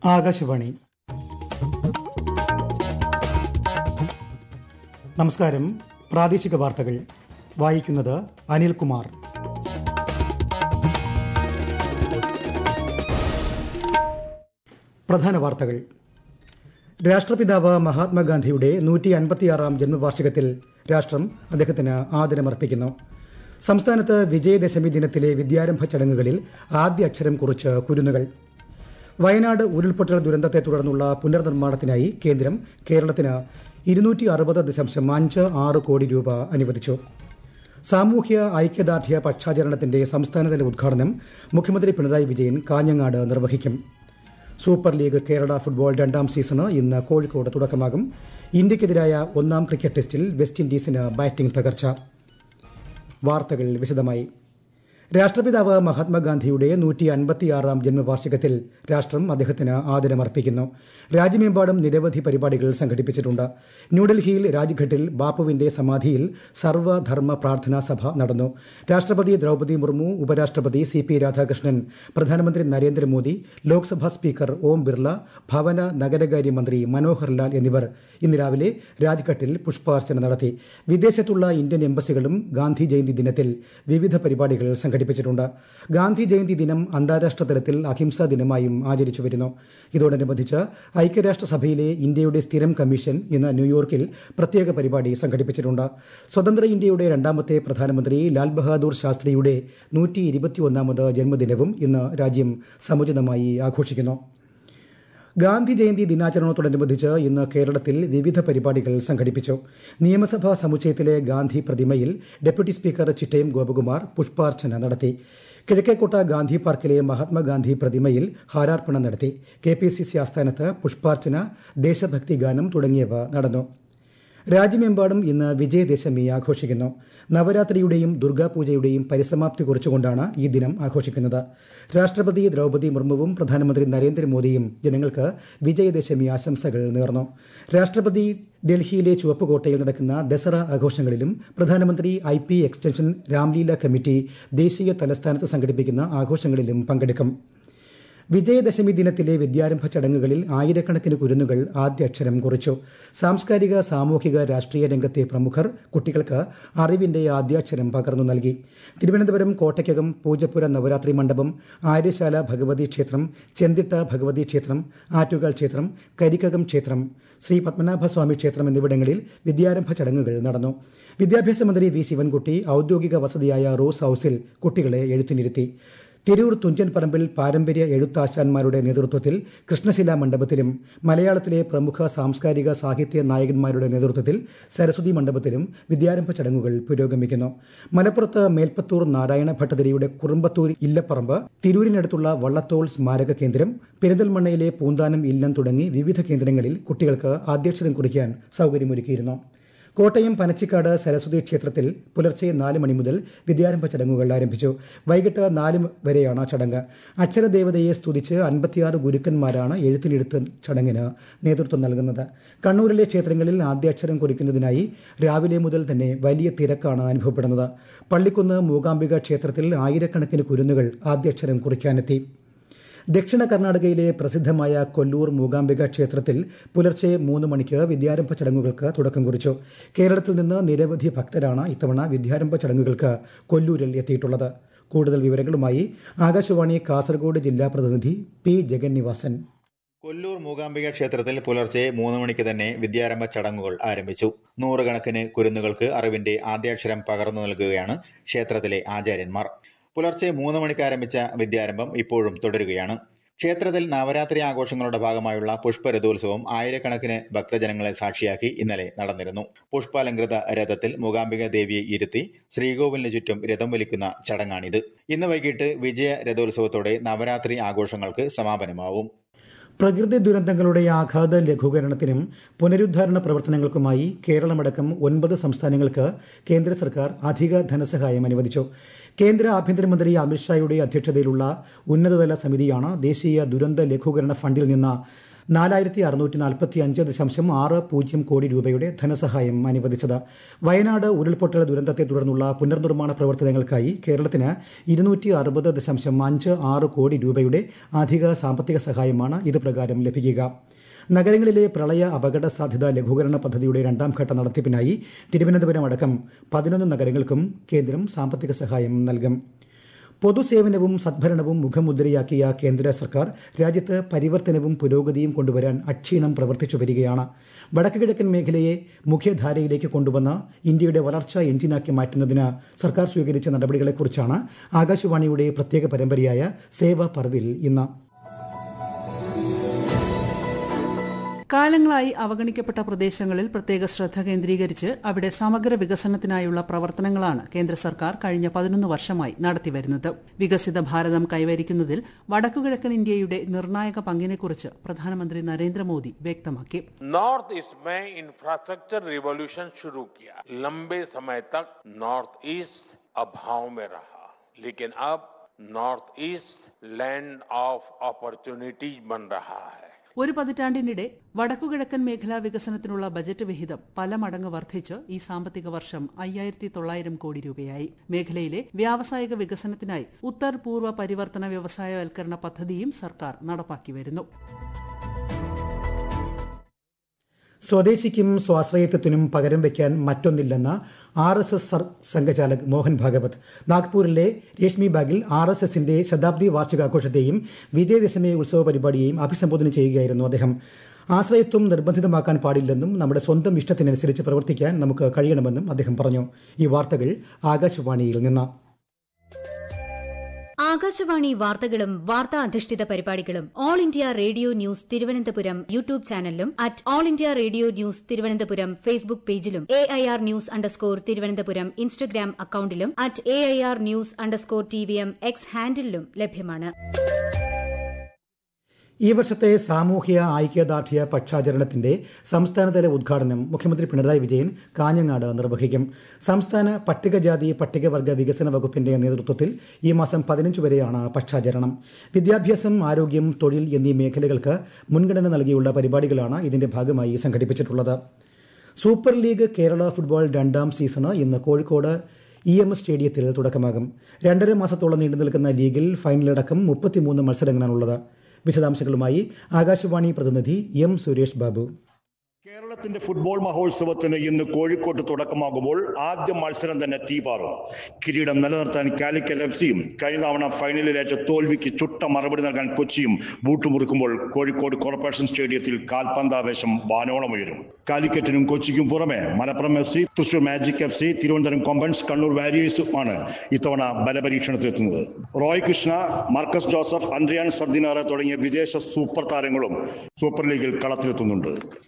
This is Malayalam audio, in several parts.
ആകാശവാണി നമസ്കാരം പ്രാദേശിക വാർത്തകൾ വായിക്കുന്നത് അനിൽകുമാർ പ്രധാന വാർത്തകൾ രാഷ്ട്രപിതാവ് മഹാത്മാഗാന്ധിയുടെ നൂറ്റി അൻപത്തിയാറാം ജന്മവാർഷികത്തിൽ രാഷ്ട്രം അദ്ദേഹത്തിന് ആദരമർപ്പിക്കുന്നു സംസ്ഥാനത്ത് വിജയദശമി ദിനത്തിലെ വിദ്യാരംഭ ചടങ്ങുകളിൽ ആദ്യ അക്ഷരം കുറിച്ച് കുരുന്നുകൾ വയനാട് ഉരുൾപൊട്ടൽ ദുരന്തത്തെ തുടർന്നുള്ള പുനർനിർമ്മാണത്തിനായി കേന്ദ്രം കേരളത്തിന് ഇരുന്നൂറ്റി അറുപത് ദശാംശം അഞ്ച് ആറ് കോടി രൂപ അനുവദിച്ചു സാമൂഹ്യ ഐക്യദാർഢ്യ പക്ഷാചരണത്തിന്റെ സംസ്ഥാനതല ഉദ്ഘാടനം മുഖ്യമന്ത്രി പിണറായി വിജയൻ കാഞ്ഞങ്ങാട് നിർവഹിക്കും സൂപ്പർ ലീഗ് കേരള ഫുട്ബോൾ രണ്ടാം സീസണ് ഇന്ന് കോഴിക്കോട് തുടക്കമാകും ഇന്ത്യക്കെതിരായ ഒന്നാം ക്രിക്കറ്റ് ടെസ്റ്റിൽ വെസ്റ്റ് ഇൻഡീസിന് ബാറ്റിംഗ് തകർച്ച വാർത്തകൾ വിശദമായി രാഷ്ട്രപിതാവ് മഹാത്മാഗാന്ധിയുടെ നൂറ്റി അൻപത്തിയാറാം ജന്മവാർഷികത്തിൽ രാഷ്ട്രം അദ്ദേഹത്തിന് ആദരമർപ്പിക്കുന്നു രാജ്യമെമ്പാടും നിരവധി പരിപാടികൾ സംഘടിപ്പിച്ചിട്ടുണ്ട് ന്യൂഡൽഹിയിൽ രാജ്ഘട്ടിൽ ബാപ്പുവിന്റെ സമാധിയിൽ സർവ്വധർമ്മ പ്രാർത്ഥനാ സഭ നടന്നു രാഷ്ട്രപതി ദ്രൌപദി മുർമു ഉപരാഷ്ട്രപതി സി പി രാധാകൃഷ്ണൻ പ്രധാനമന്ത്രി നരേന്ദ്രമോദി ലോക്സഭാ സ്പീക്കർ ഓം ബിർള ഭവന നഗരകാര്യ മന്ത്രി മനോഹർ ലാൽ എന്നിവർ ഇന്ന് രാവിലെ രാജ്ഘട്ടിൽ പുഷ്പാർച്ചന നടത്തി വിദേശത്തുള്ള ഇന്ത്യൻ എംബസികളും ഗാന്ധി ജയന്തി ദിനത്തിൽ വിവിധ പരിപാടികൾ സംഘടിപ്പിച്ചിട്ടുണ്ട് ഗാന്ധി ജയന്തി ദിനം അന്താരാഷ്ട്ര തലത്തിൽ അഹിംസാ ദിനമായും ആചരിച്ചു വരുന്നു ഇതോടനുബന്ധിച്ച് ഐക്യരാഷ്ട്രസഭയിലെ ഇന്ത്യയുടെ സ്ഥിരം കമ്മീഷൻ ഇന്ന് ന്യൂയോർക്കിൽ പ്രത്യേക പരിപാടി സംഘടിപ്പിച്ചിട്ടുണ്ട് സ്വതന്ത്ര ഇന്ത്യയുടെ രണ്ടാമത്തെ പ്രധാനമന്ത്രി ലാൽ ബഹാദൂർ ശാസ്ത്രിയുടെ നൂറ്റി ഇരുപത്തിയൊന്നാമത് ജന്മദിനവും ഇന്ന് രാജ്യം സമുചിതമായി ആഘോഷിക്കുന്നു ഗാന്ധി ജയന്തി ദിനാചരണത്തോടനുബന്ധിച്ച് ഇന്ന് കേരളത്തിൽ വിവിധ പരിപാടികൾ സംഘടിപ്പിച്ചു നിയമസഭാ സമുച്ചയത്തിലെ ഗാന്ധി പ്രതിമയിൽ ഡെപ്യൂട്ടി സ്പീക്കർ ചിറ്റയം ഗോപകുമാർ പുഷ്പാർച്ചന നടത്തി കിഴക്കേക്കോട്ട ഗാന്ധി പാർക്കിലെ മഹാത്മാഗാന്ധി പ്രതിമയിൽ ഹാരാർപ്പണം നടത്തി കെ പി സി സി ആസ്ഥാനത്ത് പുഷ്പാർച്ചന ദേശഭക്തി ഗാനം തുടങ്ങിയവ നടന്നു രാജ്യമെമ്പാടും ഇന്ന് വിജയദശമി ആഘോഷിക്കുന്നു നവരാത്രിയുടെയും ദുർഗാപൂജയുടെയും പരിസമാപ്തി കുറിച്ചുകൊണ്ടാണ് ഈ ദിനം ആഘോഷിക്കുന്നത് രാഷ്ട്രപതി ദ്രൌപദി മുർമുവും പ്രധാനമന്ത്രി നരേന്ദ്രമോദിയും ജനങ്ങൾക്ക് വിജയദശമി ആശംസകൾ നേർന്നു രാഷ്ട്രപതി ഡൽഹിയിലെ ചുവപ്പുകോട്ടയിൽ നടക്കുന്ന ദസറ ആഘോഷങ്ങളിലും പ്രധാനമന്ത്രി I P extension Ramlila committee ദേശീയ തലസ്ഥാനത്ത് സംഘടിപ്പിക്കുന്ന ആഘോഷങ്ങളിലും പങ്കെടുക്കും വിജയദശമി ദിനത്തിലെ വിദ്യാരംഭ ചടങ്ങുകളിൽ ആയിരക്കണക്കിന് കുരുന്നുകൾ ആദ്യ അക്ഷരം കുറിച്ചു സാംസ്കാരിക സാമൂഹിക രാഷ്ട്രീയ രംഗത്തെ പ്രമുഖർ കുട്ടികൾക്ക് അറിവിന്റെ ആദ്യാക്ഷരം പകർന്നു നൽകി തിരുവനന്തപുരം കോട്ടയ്ക്കകം പൂജപ്പുര നവരാത്രി മണ്ഡപം ആര്യശാല ഭഗവതി ക്ഷേത്രം ചെന്തിട്ട ഭഗവതി ക്ഷേത്രം ആറ്റുകാൽ ക്ഷേത്രം കരിക്കകം ക്ഷേത്രം ശ്രീ പത്മനാഭസ്വാമി ക്ഷേത്രം എന്നിവിടങ്ങളിൽ വിദ്യാരംഭ ചടങ്ങുകൾ നടന്നു വിദ്യാഭ്യാസ മന്ത്രി വി ശിവൻകുട്ടി ഔദ്യോഗിക വസതിയായ റോസ് ഹൌസിൽ കുട്ടികളെ എഴുത്തിനിരുത്തി തിരൂർ തുഞ്ചൻ പറമ്പിൽ പാരമ്പര്യ എഴുത്താശാന്മാരുടെ നേതൃത്വത്തിൽ കൃഷ്ണശിലാ മണ്ഡപത്തിലും മലയാളത്തിലെ പ്രമുഖ സാംസ്കാരിക സാഹിത്യ നായകന്മാരുടെ നേതൃത്വത്തിൽ സരസ്വതി മണ്ഡപത്തിലും വിദ്യാരംഭ ചടങ്ങുകൾ പുരോഗമിക്കുന്നു മലപ്പുറത്ത് മേൽപ്പത്തൂർ നാരായണ ഭട്ടതിരിയുടെ കുറുമ്പത്തൂർ ഇല്ലപ്പറമ്പ് തിരൂരിനടുത്തുള്ള വള്ളത്തോൾ സ്മാരക കേന്ദ്രം പെരിന്തൽമണ്ണയിലെ പൂന്താനം ഇല്ലം തുടങ്ങി വിവിധ കേന്ദ്രങ്ങളിൽ കുട്ടികൾക്ക് ആദ്യാക്ഷരം കുറിക്കാൻ സൌകര്യമൊരുക്കിയിരുന്നു കോട്ടയം പനച്ചിക്കാട് സരസ്വതി ക്ഷേത്രത്തിൽ പുലർച്ചെ നാല് മണി മുതൽ വിദ്യാരംഭ ചടങ്ങുകൾ ആരംഭിച്ചു വൈകിട്ട് നാല് വരെയാണ് ചടങ്ങ് അക്ഷരദേവതയെ സ്തുതിച്ച് അൻപത്തിയാറ് ഗുരുക്കന്മാരാണ് എഴുത്തിനെഴുത്ത് ചടങ്ങിന് നേതൃത്വം നൽകുന്നത് കണ്ണൂരിലെ ക്ഷേത്രങ്ങളിൽ ആദ്യാക്ഷരം കുറിക്കുന്നതിനായി രാവിലെ മുതൽ തന്നെ വലിയ തിരക്കാണ് അനുഭവപ്പെടുന്നത് പള്ളിക്കുന്ന് മൂകാംബിക ക്ഷേത്രത്തിൽ ആയിരക്കണക്കിന് കുരുന്നുകൾ ആദ്യാക്ഷരം കുറിക്കാനെത്തി ദക്ഷിണ കർണാടകയിലെ പ്രസിദ്ധമായ കൊല്ലൂർ മൂകാംബിക ക്ഷേത്രത്തിൽ പുലർച്ചെ മൂന്ന് മണിക്ക് വിദ്യാരംഭ ചടങ്ങുകൾക്ക് തുടക്കം കുറിച്ചു കേരളത്തിൽ നിന്ന് നിരവധി ഭക്തരാണ് ഇത്തവണ വിദ്യാരംഭ ചടങ്ങുകൾക്ക് കൊല്ലൂരിൽ എത്തിയിട്ടുള്ളത് കൂടുതൽ വിവരങ്ങളുമായി ആകാശവാണി കാസർഗോഡ് ജില്ലാ പ്രതിനിധി പി ജഗന്നിവാസൻ കൊല്ലൂർ മൂകാംബിക ക്ഷേത്രത്തിൽ പുലർച്ചെ മൂന്ന് മണിക്ക് തന്നെ വിദ്യാരംഭ ചടങ്ങുകൾ ആരംഭിച്ചു നൂറുകണക്കിന് കുരുന്നുകൾക്ക് അറിവിന്റെ ആദ്യാക്ഷരം പകർന്നു നൽകുകയാണ് ക്ഷേത്രത്തിലെ ആചാര്യന്മാർ പുലർച്ചെ മൂന്ന് മണിക്ക് ആരംഭിച്ച വിദ്യാരംഭം ഇപ്പോഴും തുടരുകയാണ് ക്ഷേത്രത്തിൽ നവരാത്രി ആഘോഷങ്ങളുടെ ഭാഗമായുള്ള പുഷ്പരഥോത്സവം ആയിരക്കണക്കിന് ഭക്തജനങ്ങളെ സാക്ഷിയാക്കി ഇന്നലെ നടന്നിരുന്നു പുഷ്പാലങ്കൃത രഥത്തിൽ മൂകാംബിക ദേവിയെ ഇരുത്തി ശ്രീകോവിലിന് ചുറ്റും രഥം വലിക്കുന്ന ചടങ്ങാണിത് ഇന്ന് വൈകിട്ട് വിജയ രഥോത്സവത്തോടെ നവരാത്രി ആഘോഷങ്ങൾക്ക് സമാപനമാവും പ്രകൃതി ദുരന്തങ്ങളുടെ ആഘാത ലഘൂകരണത്തിനും പുനരുദ്ധാരണ പ്രവർത്തനങ്ങൾക്കുമായി കേരളമടക്കം ഒൻപത് സംസ്ഥാനങ്ങൾക്ക് കേന്ദ്ര സർക്കാർ അധിക ധനസഹായം അനുവദിച്ചു കേന്ദ്ര ആഭ്യന്തരമന്ത്രി അമിത്ഷായുടെ അധ്യക്ഷതയിലുള്ള ഉന്നതതല സമിതിയാണ് ദേശീയ ദുരന്ത ലഘൂകരണ ഫണ്ടിൽ നിന്ന് നാലായിരത്തി അറുന്നൂറ്റി നാൽപ്പത്തി അഞ്ച് ദശാംശം ആറ് പൂജ്യം കോടി രൂപയുടെ ധനസഹായം അനുവദിച്ചത് വയനാട് ഉരുൾപൊട്ടൽ ദുരന്തത്തെ തുടർന്നുള്ള പുനർനിർമ്മാണ പ്രവർത്തനങ്ങൾക്കായി കേരളത്തിന് ഇരുന്നൂറ്റി അറുപത് ദശാംശം അഞ്ച് ആറ് കോടി രൂപയുടെ അധിക സാമ്പത്തിക സഹായമാണ് ഇത് പ്രകാരം ലഭിക്കുക നഗരങ്ങളിലെ പ്രളയ അപകട സാധ്യത ലഘൂകരണ പദ്ധതിയുടെ രണ്ടാം ഘട്ട നടത്തിപ്പിനായി തിരുവനന്തപുരം അടക്കം പതിനൊന്ന് നഗരങ്ങൾക്കും കേന്ദ്രം സാമ്പത്തിക സഹായം നൽകും പൊതുസേവനവും സദ്ഭരണവും മുഖമുദ്രയാക്കിയ കേന്ദ്ര സർക്കാർ രാജ്യത്ത് പരിവർത്തനവും പുരോഗതിയും കൊണ്ടുവരാൻ അക്ഷീണം പ്രവർത്തിച്ചു വരികയാണ് വടക്ക് കിഴക്കൻ മേഖലയെ മുഖ്യധാരയിലേക്ക് കൊണ്ടുവന്ന് ഇന്ത്യയുടെ വളർച്ചാ എഞ്ചിനാക്കി മാറ്റുന്നതിന് സർക്കാർ സ്വീകരിച്ച നടപടികളെക്കുറിച്ചാണ് ആകാശവാണിയുടെ പ്രത്യേക പരമ്പരയായ സേവ പർവിൽ ഇന്ന് കാലങ്ങളായി അവഗണിക്കപ്പെട്ട പ്രദേശങ്ങളിൽ പ്രത്യേക ശ്രദ്ധ കേന്ദ്രീകരിച്ച് അവിടെ സമഗ്ര വികസനത്തിനായുള്ള പ്രവർത്തനങ്ങളാണ് കേന്ദ്ര സർക്കാർ കഴിഞ്ഞ പതിനൊന്ന് വർഷമായി നടത്തിവരുന്നത് വികസിത ഭാരതം കൈവരിക്കുന്നതിൽ വടക്കുകിഴക്കൻ ഇന്ത്യയുടെ നിർണായക പങ്കിനെക്കുറിച്ച് പ്രധാനമന്ത്രി നരേന്ദ്രമോദി വ്യക്തമാക്കി नॉर्थ ईस्ट में इंफ्रास्ट्रक्चर रिवॉल्यूशन शुरू किया लंबे समय तक नॉर्थ ईस्ट अभाव में रहा लेकिन अब north east land of opportunities बन रहा है ഒരു പതിറ്റാണ്ടിനിടെ വടക്കുകിഴക്കൻ മേഖലാ വികസനത്തിനുള്ള ബജറ്റ് വിഹിതം പല മടങ്ങ് വർദ്ധിച്ച് ഈ സാമ്പത്തിക വർഷം അയ്യായിരത്തി തൊള്ളായിരം കോടി രൂപയായി മേഖലയിലെ വ്യാവസായിക വികസനത്തിനായി ഉത്തർ പൂർവ്വ പരിവർത്തന വ്യവസായവൽക്കരണ പദ്ധതിയും സർക്കാർ നടപ്പാക്കി വരുന്നു സ്വദേശിക്കും സ്വാശ്രയത്വത്തിനും പകരം വയ്ക്കാൻ മറ്റൊന്നില്ലെന്ന ആർ എസ് എസ് സംഘചാലക് മോഹൻ ഭാഗവത് നാഗ്പൂരിലെ രേഷ്മി ബാഗിൽ ആർ എസ് എസിന്റെ ശതാബ്ദി വാർഷികാഘോഷത്തെയും വിജയദശമി ഉത്സവ പരിപാടിയെയും അഭിസംബോധന ചെയ്യുകയായിരുന്നു അദ്ദേഹം ആശ്രയത്വം നിർബന്ധിതമാക്കാൻ പാടില്ലെന്നും നമ്മുടെ സ്വന്തം ഇഷ്ടത്തിനനുസരിച്ച് പ്രവർത്തിക്കാൻ നമുക്ക് കഴിയണമെന്നും അദ്ദേഹം പറഞ്ഞു ഈ വാർത്തകൾ ആകാശവാണിയിൽ നിന്ന് ആകാശവാണി വാർത്തകളും വാർത്താ അധിഷ്ഠിത പരിപാടികളും all India radio news Thiruvananthapuram YouTube ചാനലിലും at all India radio news Thiruvananthapuram Facebook പേജിലും A I R news underscore Thiruvananthapuram Instagram അക്കൌണ്ടിലും at A I R news underscore T V M X ഹാൻഡിലും ലഭ്യമാണ് ഈ വർഷത്തെ സാമൂഹ്യ ഐക്യദാർഢ്യ പക്ഷാചരണത്തിന്റെ സംസ്ഥാനതല ഉദ്ഘാടനം മുഖ്യമന്ത്രി പിണറായി വിജയൻ കാഞ്ഞങ്ങാട് നിർവഹിക്കും സംസ്ഥാന പട്ടികജാതി പട്ടികവർഗ വികസന വകുപ്പിന്റെ നേതൃത്വത്തിൽ ഈ മാസം പതിനഞ്ച് വരെയാണ് പക്ഷാചരണം വിദ്യാഭ്യാസം ആരോഗ്യം തൊഴിൽ എന്നീ മേഖലകൾക്ക് മുൻഗണന നൽകിയുള്ള പരിപാടികളാണ് ഇതിന്റെ ഭാഗമായി സംഘടിപ്പിച്ചിട്ടുള്ളത് സൂപ്പർ ലീഗ് കേരള ഫുട്ബോൾ രണ്ടാം സീസണ് ഇന്ന് കോഴിക്കോട് ഇ എം എസ് സ്റ്റേഡിയത്തിൽ തുടക്കമാകും രണ്ടര മാസത്തോളം നീണ്ടു നിൽക്കുന്ന ലീഗിൽ ഫൈനലടക്കം മുപ്പത്തിമൂന്ന് മത്സരങ്ങളാണുള്ളത് വിശദാംശങ്ങളുമായി ആകാശവാണി പ്രതിനിധി എം സുരേഷ് ബാബു കേരളത്തിന്റെ ഫുട്ബോൾ മഹോത്സവത്തിന് ഇന്ന് കോഴിക്കോട്ട് തുടക്കമാകുമ്പോൾ ആദ്യ മത്സരം തന്നെ തീപാറും കിരീടം നിലനിർത്താൻ കാലിക്കറ്റ് എഫ് സിയും കഴിഞ്ഞ തവണ ഫൈനലിലേറ്റ തോൽവിക്ക് ചുട്ട മറുപടി നൽകാൻ കൊച്ചിയും ബൂട്ടുമുറുക്കുമ്പോൾ കോഴിക്കോട് കോർപ്പറേഷൻ സ്റ്റേഡിയത്തിൽ കാൽപന്താവേശം വാനോളം ഉയരും കാലിക്കറ്റിനും കൊച്ചിക്കും പുറമെ Malappuram F C Thrissur magic F C Thiruvananthapuram Kombans Kannur വാരിയേഴ്സുമാണ് ഇത്തവണ ബലപരീക്ഷണത്തിലെത്തുന്നത് Roy Krishna Marcus Joseph Adrian Sardinero തുടങ്ങിയ വിദേശ സൂപ്പർ താരങ്ങളും സൂപ്പർ ലീഗിൽ കളത്തിലെത്തുന്നുണ്ട്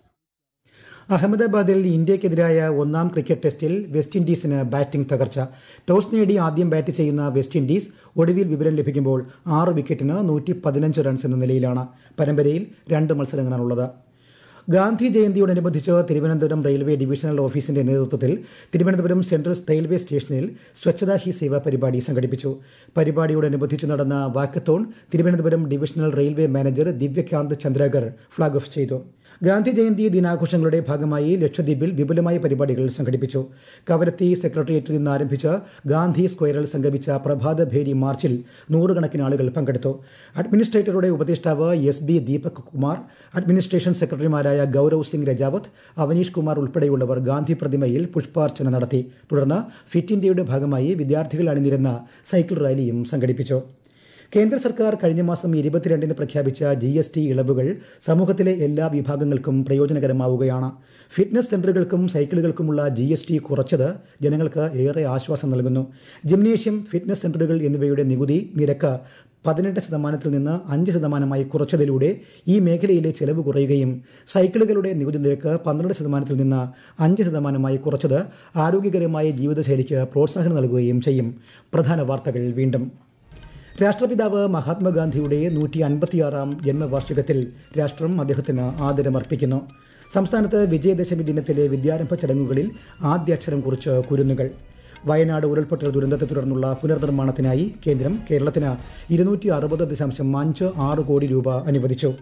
അഹമ്മദാബാദിൽ ഇന്ത്യക്കെതിരായ ഒന്നാം ക്രിക്കറ്റ് ടെസ്റ്റിൽ വെസ്റ്റ് ഇൻഡീസിന് ബാറ്റിംഗ് തകർച്ച ടോസ് നേടി ആദ്യം ബാറ്റ് ചെയ്യുന്ന വെസ്റ്റ് ഇൻഡീസ് ഒടുവിൽ വിവരം ലഭിക്കുമ്പോൾ ആറ് വിക്കറ്റിന് നൂറ്റി പതിനഞ്ച് റൺസ് എന്ന നിലയിലാണ് പരമ്പരയിൽ രണ്ട് മത്സരങ്ങളാണുള്ളത് ഗാന്ധി ജയന്തിയോടനുബന്ധിച്ച് തിരുവനന്തപുരം റെയിൽവേ ഡിവിഷണൽ ഓഫീസിന്റെ നേതൃത്വത്തിൽ തിരുവനന്തപുരം സെൻട്രൽ റെയിൽവേ സ്റ്റേഷനിൽ സ്വച്ഛതാ ഹി സേവ പരിപാടി സംഘടിപ്പിച്ചു പരിപാടിയോടനുബന്ധിച്ച് നടന്ന walkathon Thiruvananthapuram divisional railway manager Divyakant Chandrakar flag off ചെയ്തു ഗാന്ധി ജയന്തി ദിനാഘോഷങ്ങളുടെ ഭാഗമായി ലക്ഷദ്വീപിൽ വിപുലമായ പരിപാടികൾ സംഘടിപ്പിച്ചു കവരത്തി സെക്രട്ടേറിയറ്റിൽ നിന്ന് ആരംഭിച്ച് ഗാന്ധി സ്ക്വയറിൽ സംഗമിച്ച പ്രഭാത ഭേരി മാർച്ചിൽ നൂറുകണക്കിന് ആളുകൾ പങ്കെടുത്തു അഡ്മിനിസ്ട്രേറ്ററുടെ ഉപദേഷ്ടാവ് S B Deepak Kumar administration സെക്രട്ടറിമാരായ ഗൌരവ് സിംഗ് രജാവത്ത് അവനീഷ് കുമാർ ഉൾപ്പെടെയുള്ളവർ ഗാന്ധി പ്രതിമയിൽ പുഷ്പാർച്ചന നടത്തി തുടർന്ന് ഫിറ്റ് ഇന്ത്യയുടെ ഭാഗമായി വിദ്യാർത്ഥികൾ അണിനിരുന്ന സൈക്കിൾ റാലിയും സംഘടിപ്പിച്ചു കേന്ദ്ര സർക്കാർ കഴിഞ്ഞ മാസം ഇരുപത്തിരണ്ടിന് പ്രഖ്യാപിച്ച ജി എസ് ടി ഇളവുകൾ സമൂഹത്തിലെ എല്ലാ വിഭാഗങ്ങൾക്കും പ്രയോജനകരമാവുകയാണ് ഫിറ്റ്നസ് സെന്ററുകൾക്കും സൈക്കിളുകൾക്കുമുള്ള ജി എസ് ടി കുറച്ചത് ജനങ്ങൾക്ക് ഏറെ ആശ്വാസം നൽകുന്നു ജിംനേഷ്യം ഫിറ്റ്നസ് സെന്ററുകൾ എന്നിവയുടെ നികുതി നിരക്ക് പതിനെട്ട് ശതമാനത്തിൽ നിന്ന് അഞ്ച് ശതമാനമായി കുറച്ചതിലൂടെ ഈ മേഖലയിലെ ചെലവ് കുറയുകയും സൈക്കിളുകളുടെ നികുതി നിരക്ക് പന്ത്രണ്ട് ശതമാനത്തിൽ നിന്ന് അഞ്ച് ശതമാനമായി കുറച്ചത് ആരോഗ്യകരമായ ജീവിതശൈലിക്ക് പ്രോത്സാഹനം നൽകുകയും ചെയ്യും പ്രധാന വാർത്തകൾ വീണ്ടും രാഷ്ട്രപിതാവ് മഹാത്മാഗാന്ധിയുടെ നൂറ്റി അൻപത്തിയാറാം ജന്മവാർഷികത്തിൽ രാഷ്ട്രം അദ്ദേഹത്തിന് ആദരമർപ്പിക്കുന്നു സംസ്ഥാനത്ത് വിജയദശമി ദിനത്തിലെ വിദ്യാരംഭ ചടങ്ങുകളിൽ ആദ്യാക്ഷരം കുറിച്ച് കുരുന്നുകൾ വയനാട് ഉരുൾപൊട്ടൽ ദുരന്തത്തെ തുടർന്നുള്ള പുനർനിർമ്മാണത്തിനായി കേന്ദ്രം കേരളത്തിന് ഇരുന്നൂറ്റി അറുപത് ദശാംശം അഞ്ച് ആറ് കോടി രൂപ അനുവദിച്ചു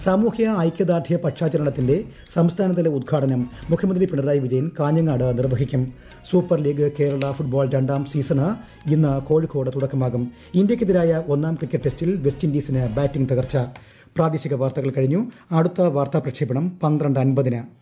സാമൂഹ്യ ഐക്യദാർഢ്യ പക്ഷാചരണത്തിന്റെ സംസ്ഥാനതല ഉദ്ഘാടനം മുഖ്യമന്ത്രി പിണറായി വിജയൻ കാഞ്ഞങ്ങാട് നിർവഹിക്കും സൂപ്പർ ലീഗ് കേരള ഫുട്ബോൾ രണ്ടാം സീസണ് ഇന്ന് കോഴിക്കോട് തുടക്കമാകും ഇന്ത്യക്കെതിരായ ഒന്നാം ക്രിക്കറ്റ് ടെസ്റ്റിൽ വെസ്റ്റ് ഇൻഡീസിന് ബാറ്റിംഗ് തകർച്ച പ്രാദേശിക വാർത്തകൾ കഴിഞ്ഞു അടുത്ത വാർത്താ പ്രക്ഷേപണം പന്ത്രണ്ട് അൻപതിന്